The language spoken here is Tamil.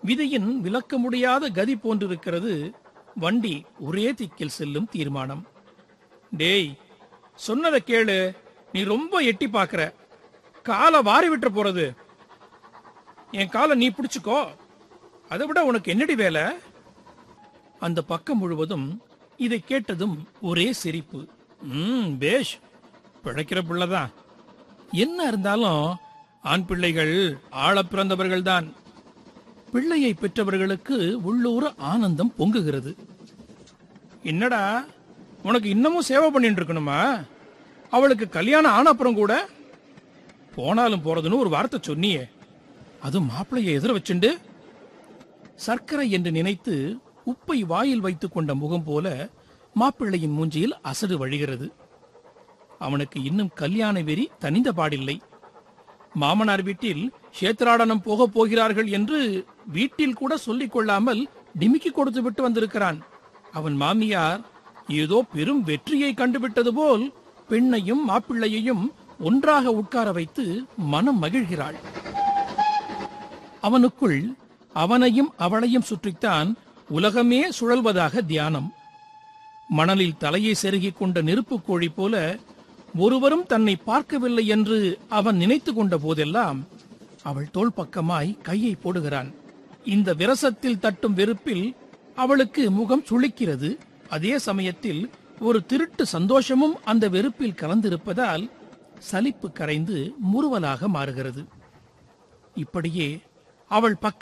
விதியின் விளக்க முடியாத கதி போன்றிருக்கிறது வண்டி ஒரே திக்கில் செல்லும் தீர்மானம் டேய் சொன்னதை கேளு நீ ரொம்ப எட்டி பாக்குற காலை வாரி விட்டுற போறது என் காலை நீ பிடிச்சுக்கோ அதை விட உனக்கு என்னடி வேலை அந்த பக்கம் முழுவதும் இதை கேட்டதும் ஒரே சிரிப்பு ம் பேஷ் பிழைக்கிற பிள்ளைதான் என்ன இருந்தாலும் ஆண் பிள்ளைகள் ஆள பிறந்தவர்கள்தான் பிள்ளையை பெற்றவர்களுக்கு உள்ளூர ஆனந்தம் பொங்குகிறது என்னடா உனக்கு இன்னமும் சேவை பண்ணிட்டு இருக்கணுமா அவளுக்கு கல்யாணம் ஆன அப்புறம் கூட போனாலும் போறதுன்னு ஒரு வார்த்தை சொன்னியே அது மாப்பிள்ளைய எதிர வச்சுண்டு சர்க்கரை என்று நினைத்து உப்பை வாயில் வைத்துக் கொண்ட முகம் போல மாப்பிள்ளையின் மூஞ்சியில் அசடு வழிகிறது அவனுக்கு இன்னும் கல்யாண வெறி தனிந்த பாடில்லை மாமனார் வீட்டில் சேத்ராடனம் போகப் போகிறார்கள் என்று வீட்டில் கூட சொல்லிக் கொள்ளாமல் டிமிக்கி கொடுத்து விட்டு வந்திருக்கிறான் அவன் மாமியார் ஏதோ பெரும் வெற்றியை கண்டுவிட்டது போல் பெண்ணையும் மாப்பிள்ளையையும் ஒன்றாக உட்கார வைத்து மனம் மகிழ்கிறாள் அவனுக்குள் அவனையும் அவளையும் சுற்றித்தான் உலகமே சுழல்வதாக தியானம் மணலில் தலையை செருகிக் கொண்ட நெருப்புக் கோழி போல ஒருவரும் தன்னை பார்க்கவில்லை என்று அவன் நினைத்து கொண்ட போதெல்லாம் அவள் தோள் பக்கமாய் கையை போடுகிறான் இந்த விரசத்தில் தட்டும் வெறுப்பில் அவளுக்கு முகம் சுளிக்கிறது அதே சமயத்தில் ஒரு திருட்டு சந்தோஷமும் அந்த வெறுப்பில் கலந்திருப்பதால் சலிப்பு கரைந்து முறுவலாக மாறுகிறது இப்படியே அவள் பக்க